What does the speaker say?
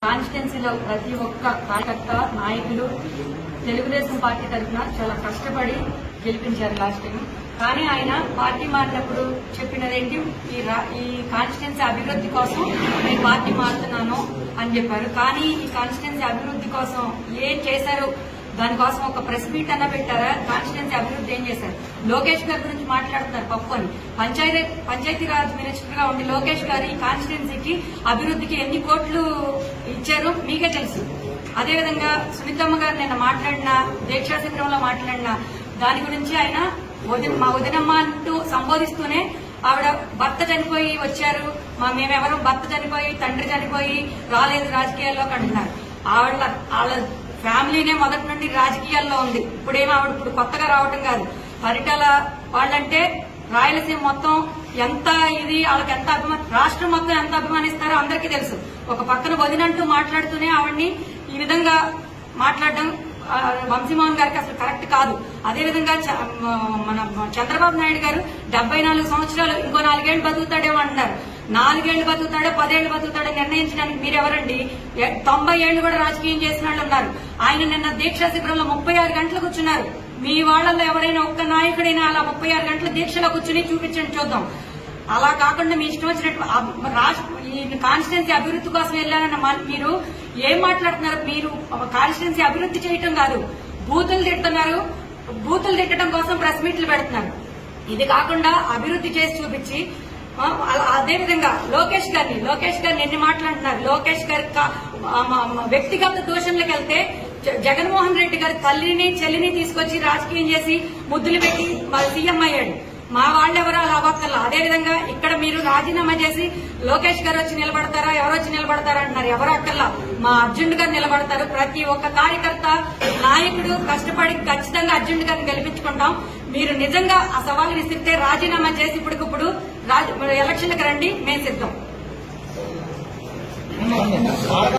కాన్స్టిట్యున్సీలో ప్రతి ఒక్క కార్యకర్త నాయకులు తెలుగుదేశం పార్టీ తరఫున చాలా కష్టపడి గెలిపించారు లాస్ట్ టైం కానీ ఆయన పార్టీ మారినప్పుడు చెప్పినదేంటి ఈ రా- ఈ కాన్స్టిట్యున్సీ అభివృద్ధి కోసం నేను పార్టీ మారుతున్నాను అని చెప్పారు కానీ ఈ కాన్స్టిట్యున్సీ అభివృద్ధి కోసం ఏం చేశారు దానికోసం ఒక ప్రెస్ మీట్ అన్న పెట్టారా కాన్స్టిట్యున్సీ అభివృద్ధి ఏం చేశారు లోకేష్ గారి గురించి మాట్లాడుతున్నారు పప్పు అని పంచాయతీ పంచాయతీరాజ్ మినిస్టర్ గా ఉండి లోకేష్ గారు ఈ కాన్స్టిట్యున్సీకి అభివృద్ధికి ఎన్ని కోట్లు ఇచ్చారు మీకే తెలుసు అదేవిధంగా సునీతమ్మ గారు నిన్న మాట్లాడిన దీక్షా శిబిరంలో మాట్లాడిన దాని గురించి ఆయన వదిన మా వదినమ్మ అంటూ సంబోధిస్తూనే ఆవిడ భర్త చనిపోయి వచ్చారు మా మేమెవరం భర్త చనిపోయి తండ్రి చనిపోయి రాలేదు రాజకీయాల్లోకి అంటున్నారు ఆవిడ వాళ్ళ ఫ్యామిలీనే మొదటి నుండి రాజకీయాల్లో ఉంది ఇప్పుడేమో ఆవిడ ఇప్పుడు కొత్తగా రావటం కాదు పరిటాల వాళ్ళంటే రాయలసీమ మొత్తం ఎంత ఇది వాళ్ళకి ఎంత అభిమానం రాష్ట్రం మొత్తం ఎంత అభిమానిస్తారో అందరికీ తెలుసు ఒక పక్కన వదినంటూ మాట్లాడుతూనే ఆవిడ్ని ఈ విధంగా మాట్లాడడం ఆ, వంశీమోహన్ గారికి అసలు కరెక్ట్ కాదు అదేవిధంగా చ- మ- మన చంద్రబాబు నాయుడు గారు డెబ్బై నాలుగు సంవత్సరాలు ఇంకో నాలుగేళ్లు బతుకుతాడేమో అంటున్నారు నాలుగేళ్లు బతుకుతాడో పదేళ్లు బతుకుతాడో నిర్ణయించడానికి మీరెవరండి ఎ- తొంభై ఏళ్లు కూడా రాజకీయం చేసిన వాళ్ళు ఉన్నారు ఆయన నిన్న దీక్షా శిబిరంలో ముప్పై ఆరు గంటలు కూర్చున్నారు మీ వాళ్ళలో ఎవరైనా ఒక్క నాయకుడైనా అలా ముప్పై ఆరు గంటల దీక్షలో కూర్చుని చూపించండి చూద్దాం అలా కాకుండా మీ ఇష్టం వచ్చినట్టు అబ్- రాష్ట్ర ఈ కాన్స్టిట్యున్సీ అభివృద్ధి కోసం వెళ్ళారన్న మా- మీరు ఏం మాట్లాడుతున్నారు మీరు కాన్స్టిట్యున్సీ అభివృద్ధి చేయటం కాదు బూతులు తిడుతున్నారు బూతులు తిట్టడం కోసం ప్రెస్ మీట్లు పెడుతున్నారు ఇది కాకుండా అభివృద్ధి చేసి చూపించి ఆ, అలా- అదేవిధంగా లోకేష్ గారిని లోకేష్ గారిని ఎన్ని మాట్లాడుతున్నారు లోకేష్ గారి కా- ఆ, మా- మా వ్యక్తిగత దోషంలోకి వెళ్తే జ- జగన్మోహన్ రెడ్డి గారి తల్లిని చెల్లిని తీసుకొచ్చి రాజకీయం చేసి ముద్దులు పెట్టి మా సీఎం అయ్యాడు మా వాళ్ళెవరో అలా అవ్వక్కర్లా అదేవిధంగా ఇక్కడ మీరు రాజీనామా చేసి లోకేష్ గారు వచ్చి నిలబడతారా ఎవరు వచ్చి నిలబడతారా అంటున్నారు ఎవరు అక్కర్లా మా అర్జునుడు గారు నిలబడతారు ప్రతి ఒక్క కార్యకర్త నాయకుడు కష్టపడి ఖచ్చితంగా అర్జునుడు గారిని గెలిపించుకుంటాం మీరు నిజంగా ఆ సవాలు విసిరితే రాజీనామా చేసి ఇప్పటికిప్పుడు రాజ- ఎలక్షన్లకు రండి మేము సిద్ధం